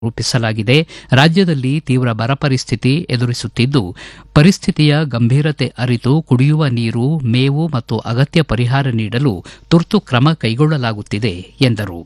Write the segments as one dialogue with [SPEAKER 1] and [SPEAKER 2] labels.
[SPEAKER 1] ರೂಪಿಸಲಾಗಿದೆ ರಾಜ್ಯದಲ್ಲಿ ತೀವ್ರ ಬರ ಪರಿಸ್ಥಿತಿ ಎದುರಿಸುತ್ತಿದ್ದು ಪರಿಸ್ಥಿತಿಯ ಗಂಭೀರತೆ ಅರಿತು ಕುಡಿಯುವ ನೀರು ಮೇವು ಮತ್ತು ಅಗತ್ಯ ಪರಿಹಾರ ನೀಡಲು ತುರ್ತು ಕ್ರಮ ಕೈಗೊಳ್ಳಲಾಗುತ್ತಿದೆ ಎಂದರು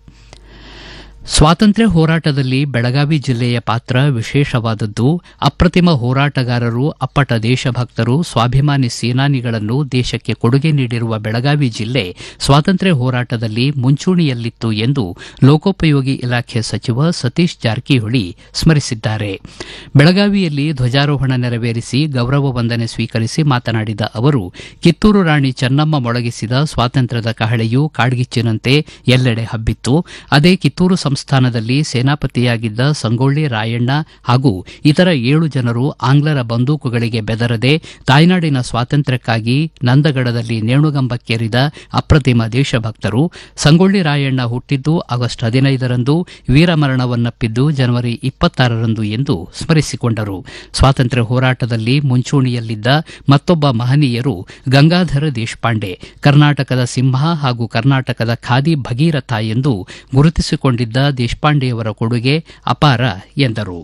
[SPEAKER 1] ಸ್ವಾತಂತ್ರ್ಯ ಹೋರಾಟದಲ್ಲಿ ಬೆಳಗಾವಿ ಜಿಲ್ಲೆಯ ಪಾತ್ರ ವಿಶೇಷವಾದದ್ದು ಅಪ್ರತಿಮ ಹೋರಾಟಗಾರರು ಅಪ್ಪಟ ದೇಶಭಕ್ತರು ಸ್ವಾಭಿಮಾನಿ ಸೇನಾನಿಗಳನ್ನು ದೇಶಕ್ಕೆ ಕೊಡುಗೆ ನೀಡಿರುವ ಬೆಳಗಾವಿ ಜಿಲ್ಲೆ ಸ್ವಾತಂತ್ರ್ಯ ಹೋರಾಟದಲ್ಲಿ ಮುಂಚೂಣಿಯಲ್ಲಿತ್ತು ಎಂದು ಲೋಕೋಪಯೋಗಿ ಇಲಾಖೆ ಸಚಿವ ಸತೀಶ್ ಜಾರಕಿಹೊಳಿ ಸ್ಮರಿಸಿದ್ದಾರೆ ಬೆಳಗಾವಿಯಲ್ಲಿ ಧ್ವಜಾರೋಹಣ ನೆರವೇರಿಸಿ ಗೌರವ ವಂದನೆ ಸ್ವೀಕರಿಸಿ ಮಾತನಾಡಿದ ಅವರು ಕಿತ್ತೂರು ರಾಣಿ ಚೆನ್ನಮ್ಮ ಮೊಳಗಿಸಿದ ಸ್ವಾತಂತ್ರ್ಯದ ಕಹಳೆಯು ಕಾಡ್ಗಿಚ್ಚಿನಂತೆ ಎಲ್ಲೆಡೆ ಹಬ್ಬಿತ್ತು ಅದೇ ಕಿತ್ತೂರು ಸಂಸ್ಥಾನದಲ್ಲಿ ಸೇನಾಪತಿಯಾಗಿದ್ದ ಸಂಗೊಳ್ಳಿ ರಾಯಣ್ಣ ಹಾಗೂ ಇತರ ಏಳು ಜನರು ಆಂಗ್ಲರ ಬಂದೂಕುಗಳಿಗೆ ಬೆದರದೆ ತಾಯ್ನಾಡಿನ ಸ್ವಾತಂತ್ರ್ಯಕ್ಕಾಗಿ ನಂದಗಡದಲ್ಲಿ ನೇಣುಗಂಬಕ್ಕೇರಿದ ಅಪ್ರತಿಮ ದೇಶಭಕ್ತರು ಸಂಗೊಳ್ಳಿ ರಾಯಣ್ಣ ಹುಟ್ಟಿದ್ದು ಆಗಸ್ಟ್ ಹದಿನೈದರಂದು ವೀರಮರಣವನ್ನಪ್ಪಿದ್ದು ಜನವರಿ ಇಪ್ಪತ್ತಾರರಂದು ಎಂದು ಸ್ಮರಿಸಿಕೊಂಡರು ಸ್ವಾತಂತ್ರ್ಯ ಹೋರಾಟದಲ್ಲಿ ಮುಂಚೂಣಿಯಲ್ಲಿದ್ದ ಮತ್ತೊಬ್ಬ ಮಹನೀಯರು ಗಂಗಾಧರ ದೇಶಪಾಂಡೆ ಕರ್ನಾಟಕದ ಸಿಂಹ ಹಾಗೂ ಕರ್ನಾಟಕದ ಖಾದಿ ಭಗೀರಥ ಎಂದು ಗುರುತಿಸಿಕೊಂಡಿದ್ದ ದೇಶಪಾಂಡೆಯವರ ಕೊಡುಗೆ ಅಪಾರ ಎಂದರು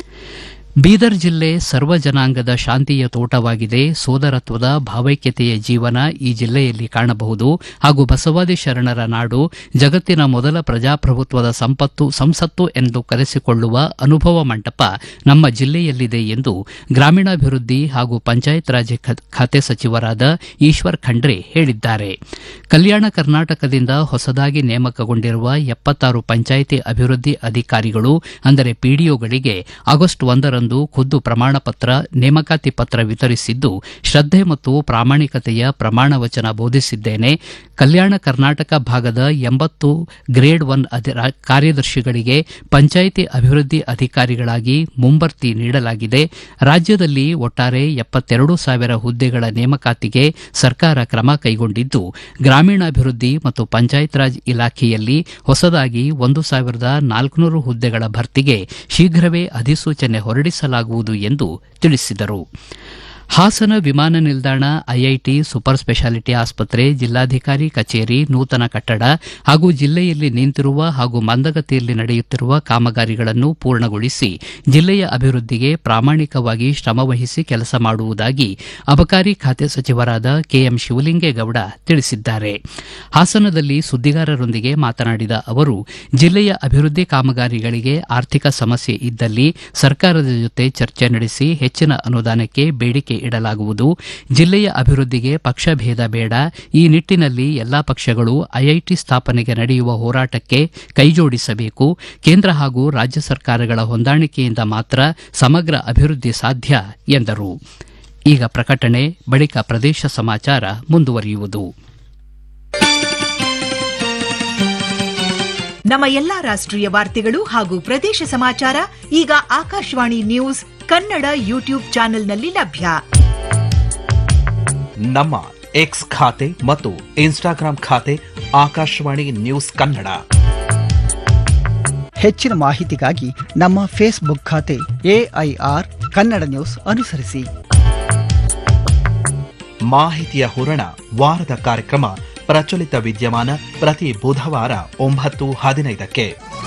[SPEAKER 1] ಬೀದರ್ ಜಿಲ್ಲೆ ಸರ್ವ ಜನಾಂಗದ ಶಾಂತಿಯ ತೋಟವಾಗಿದೆ ಸೋದರತ್ವದ ಭಾವೈಕ್ಯತೆಯ ಜೀವನ ಈ ಜಿಲ್ಲೆಯಲ್ಲಿ ಕಾಣಬಹುದು ಹಾಗೂ ಬಸವಾದಿ ಶರಣರ ನಾಡು ಜಗತ್ತಿನ ಮೊದಲ ಪ್ರಜಾಪ್ರಭುತ್ವದ ಸಂಪತ್ತು ಸಂಸತ್ತು ಎಂದು ಕರೆಸಿಕೊಳ್ಳುವ ಅನುಭವ ಮಂಟಪ ನಮ್ಮ ಜಿಲ್ಲೆಯಲ್ಲಿದೆ ಎಂದು ಗ್ರಾಮೀಣಾಭಿವೃದ್ಧಿ ಹಾಗೂ ಪಂಚಾಯತ್ ರಾಜ್ ಖಾತೆ ಸಚಿವರಾದ ಈಶ್ವರ್ ಖಂಡ್ರೆ ಹೇಳಿದ್ದಾರೆ ಕಲ್ಯಾಣ ಕರ್ನಾಟಕದಿಂದ ಹೊಸದಾಗಿ ನೇಮಕಗೊಂಡಿರುವ ಎಪ್ಪತ್ತಾರು ಪಂಚಾಯಿತಿ ಅಭಿವೃದ್ಧಿ ಅಧಿಕಾರಿಗಳು ಅಂದರೆ ಪಿಡಿಒಗಳಿಗೆ ಆಗಸ್ಟ್ ಒಂದರಂದು ಖುದ್ದು ಪ್ರಮಾಣ ಪತ್ರ ನೇಮಕಾತಿ ಪತ್ರ ವಿತರಿಸಿದ್ದು ಶ್ರದ್ಧೆ ಮತ್ತು ಪ್ರಾಮಾಣಿಕತೆಯ ಪ್ರಮಾಣ ವಚನ ಬೋಧಿಸಿದ್ದೇನೆ ಕಲ್ಯಾಣ ಕರ್ನಾಟಕ ಭಾಗದ ಎಂಬತ್ತು ಗ್ರೇಡ್ ಒನ್ ಕಾರ್ಯದರ್ಶಿಗಳಿಗೆ ಪಂಚಾಯಿತಿ ಅಭಿವೃದ್ಧಿ ಅಧಿಕಾರಿಗಳಾಗಿ ಮುಂಬರ್ತಿ ನೀಡಲಾಗಿದೆ ರಾಜ್ಯದಲ್ಲಿ ಒಟ್ಟಾರೆ ಎಪ್ಪತ್ತೆರಡು ಸಾವಿರ ಹುದ್ದೆಗಳ ನೇಮಕಾತಿಗೆ ಸರ್ಕಾರ ಕ್ರಮ ಕೈಗೊಂಡಿದ್ದು ಗ್ರಾಮೀಣಾಭಿವೃದ್ಧಿ ಮತ್ತು ಪಂಚಾಯತ್ ರಾಜ್ ಇಲಾಖೆಯಲ್ಲಿ ಹೊಸದಾಗಿ ಒಂದು ಸಾವಿರದ ನಾಲ್ಕುನೂರು ಹುದ್ದೆಗಳ ಭರ್ತಿಗೆ ಶೀಘ್ರವೇ ಅಧಿಸೂಚನೆ ಹೊರಡಿಸಲಾಗುವುದು ಎಂದು ತಿಳಿಸಿದರು ಹಾಸನ ವಿಮಾನ ನಿಲ್ದಾಣ ಐಐಟಿ ಸೂಪರ್ ಸ್ಪೆಷಾಲಿಟಿ ಆಸ್ಪತ್ರೆ ಜಿಲ್ಲಾಧಿಕಾರಿ ಕಚೇರಿ ನೂತನ ಕಟ್ಟಡ ಹಾಗೂ ಜಿಲ್ಲೆಯಲ್ಲಿ ನಿಂತಿರುವ ಹಾಗೂ ಮಂದಗತಿಯಲ್ಲಿ ನಡೆಯುತ್ತಿರುವ ಕಾಮಗಾರಿಗಳನ್ನು ಪೂರ್ಣಗೊಳಿಸಿ ಜಿಲ್ಲೆಯ ಅಭಿವೃದ್ಧಿಗೆ ಪ್ರಾಮಾಣಿಕವಾಗಿ ಶ್ರಮವಹಿಸಿ ಕೆಲಸ ಮಾಡುವುದಾಗಿ ಅಬಕಾರಿ ಖಾತೆ ಸಚಿವರಾದ ಕೆಎಂ ಶಿವಲಿಂಗೇಗೌಡ ತಿಳಿಸಿದ್ದಾರೆ ಹಾಸನದಲ್ಲಿ ಸುದ್ದಿಗಾರರೊಂದಿಗೆ ಮಾತನಾಡಿದ ಅವರು ಜಿಲ್ಲೆಯ ಅಭಿವೃದ್ಧಿ ಕಾಮಗಾರಿಗಳಿಗೆ ಆರ್ಥಿಕ ಸಮಸ್ಯೆ ಇದ್ದಲ್ಲಿ ಸರ್ಕಾರದ ಜೊತೆ ಚರ್ಚೆ ನಡೆಸಿ ಹೆಚ್ಚಿನ ಅನುದಾನಕ್ಕೆ ಬೇಡಿಕೆ ಇಡಲಾಗುವುದು ಜಿಲ್ಲೆಯ ಅಭಿವೃದ್ಧಿಗೆ ಪಕ್ಷಭೇದ ಬೇಡ ಈ ನಿಟ್ಟಿನಲ್ಲಿ ಎಲ್ಲಾ ಪಕ್ಷಗಳು ಐಐಟಿ ಸ್ಥಾಪನೆಗೆ ನಡೆಯುವ ಹೋರಾಟಕ್ಕೆ ಕೈಜೋಡಿಸಬೇಕು ಕೇಂದ್ರ ಹಾಗೂ ರಾಜ್ಯ ಸರ್ಕಾರಗಳ ಹೊಂದಾಣಿಕೆಯಿಂದ ಮಾತ್ರ ಸಮಗ್ರ ಅಭಿವೃದ್ಧಿ ಸಾಧ್ಯ ಎಂದರು ಈಗ ಪ್ರಕಟಣೆ ಬಳಿಕ ಪ್ರದೇಶ ಸಮಾಚಾರ ಮುಂದುವರಿಯುವುದು
[SPEAKER 2] ನಮ್ಮ ಎಲ್ಲಾ ರಾಷ್ಟ್ರೀಯ ವಾರ್ತೆಗಳು ಹಾಗೂ ಪ್ರದೇಶ ಸಮಾಚಾರ ಈಗ ಆಕಾಶವಾಣಿ ನ್ಯೂಸ್ ಕನ್ನಡ ಯೂಟ್ಯೂಬ್ ಚಾನೆಲ್ನಲ್ಲಿ ಲಭ್ಯ
[SPEAKER 3] ನಮ್ಮ ಎಕ್ಸ್ ಖಾತೆ ಮತ್ತು ಇನ್ಸ್ಟಾಗ್ರಾಂ ಖಾತೆ ಆಕಾಶವಾಣಿ ನ್ಯೂಸ್ ಕನ್ನಡ
[SPEAKER 4] ಹೆಚ್ಚಿನ ಮಾಹಿತಿಗಾಗಿ ನಮ್ಮ ಫೇಸ್ಬುಕ್ ಖಾತೆ ಎಐಆರ್ ಕನ್ನಡ ನ್ಯೂಸ್ ಅನುಸರಿಸಿ
[SPEAKER 3] ಮಾಹಿತಿಯ ಹೂರಣ ವಾರದ ಕಾರ್ಯಕ್ರಮ ಪ್ರಚಲಿತ ವಿದ್ಯಮಾನ ಪ್ರತಿ ಬುಧವಾರ ಒಂಬತ್ತು ಹದಿನೈದಕ್ಕೆ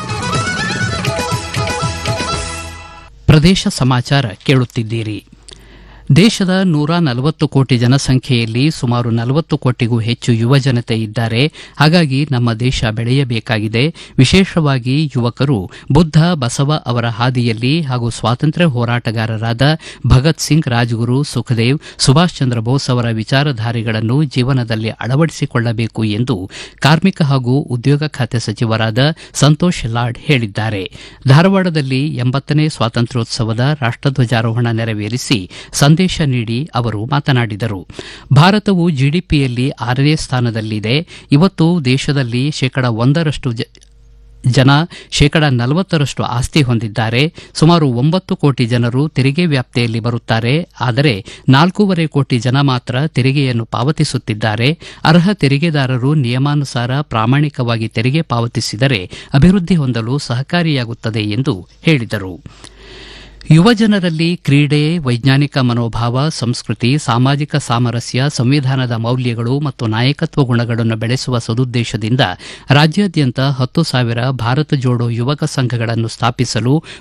[SPEAKER 1] ಪ್ರದೇಶ ಸಮಾಚಾರ ಕೇಳುತ್ತಿದ್ದೀರಿ ದೇಶದ ನೂರ ನಲವತ್ತು ಕೋಟಿ ಜನಸಂಖ್ಯೆಯಲ್ಲಿ ಸುಮಾರು ನಲವತ್ತು ಕೋಟಿಗೂ ಹೆಚ್ಚು ಯುವ ಜನತೆ ಇದ್ದಾರೆ ಹಾಗಾಗಿ ನಮ್ಮ ದೇಶ ಬೆಳೆಯಬೇಕಾಗಿದೆ ವಿಶೇಷವಾಗಿ ಯುವಕರು ಬುದ್ಧ ಬಸವ ಅವರ ಹಾದಿಯಲ್ಲಿ ಹಾಗೂ ಸ್ವಾತಂತ್ರ್ಯ ಹೋರಾಟಗಾರರಾದ ಭಗತ್ ಸಿಂಗ್ ರಾಜ್ಗುರು ಸುಖದೇವ್ ಸುಭಾಷ್ ಚಂದ್ರ ಬೋಸ್ ಅವರ ವಿಚಾರಧಾರೆಗಳನ್ನು ಜೀವನದಲ್ಲಿ ಅಳವಡಿಸಿಕೊಳ್ಳಬೇಕು ಎಂದು ಕಾರ್ಮಿಕ ಹಾಗೂ ಉದ್ಯೋಗ ಖಾತೆ ಸಚಿವರಾದ ಸಂತೋಷ್ ಲಾಡ್ ಹೇಳಿದ್ದಾರೆ ಧಾರವಾಡದಲ್ಲಿ ಎಂಬತ್ತನೇ ಸ್ವಾತಂತ್ರ್ಯೋತ್ಸವದ ರಾಷ್ಟಧ್ವಜಾರೋಹಣ ನೆರವೇರಿಸಿ ಸಂದೇಶ ನೀಡಿ ಅವರು ಮಾತನಾಡಿದರು ಭಾರತವು ಜಿಡಿಪಿಯಲ್ಲಿ ಆರನೇ ಸ್ಥಾನದಲ್ಲಿದೆ ಇವತ್ತು ದೇಶದಲ್ಲಿ ಶೇಕಡ ಒಂದರಷ್ಟು ಜನ ಶೇಕಡ ನಲವತ್ತರಷ್ಟು ಆಸ್ತಿ ಹೊಂದಿದ್ದಾರೆ ಸುಮಾರು ಒಂಬತ್ತು ಕೋಟಿ ಜನರು ತೆರಿಗೆ ವ್ಯಾಪ್ತಿಯಲ್ಲಿ ಬರುತ್ತಾರೆ ಆದರೆ ನಾಲ್ಕೂವರೆ ಕೋಟಿ ಜನ ಮಾತ್ರ ತೆರಿಗೆಯನ್ನು ಪಾವತಿಸುತ್ತಿದ್ದಾರೆ ಅರ್ಹ ತೆರಿಗೆದಾರರು ನಿಯಮಾನುಸಾರ ಪ್ರಾಮಾಣಿಕವಾಗಿ ತೆರಿಗೆ ಪಾವತಿಸಿದರೆ ಅಭಿವೃದ್ಧಿ ಹೊಂದಲು ಸಹಕಾರಿಯಾಗುತ್ತದೆ ಎಂದು ಹೇಳಿದರು ಯುವಜನರಲ್ಲಿ ಕ್ರೀಡೆ ವೈಜ್ಞಾನಿಕ ಮನೋಭಾವ ಸಂಸ್ಕೃತಿ ಸಾಮಾಜಿಕ ಸಾಮರಸ್ಯ ಸಂವಿಧಾನದ ಮೌಲ್ಯಗಳು ಮತ್ತು ನಾಯಕತ್ವ ಗುಣಗಳನ್ನು ಬೆಳೆಸುವ ಸದುದ್ದೇಶದಿಂದ ರಾಜ್ಯಾದ್ಯಂತ ಹತ್ತು ಸಾವಿರ ಭಾರತ ಜೋಡೋ ಯುವಕ ಸಂಘಗಳನ್ನು ಸ್ಥಾಪಿಸಲು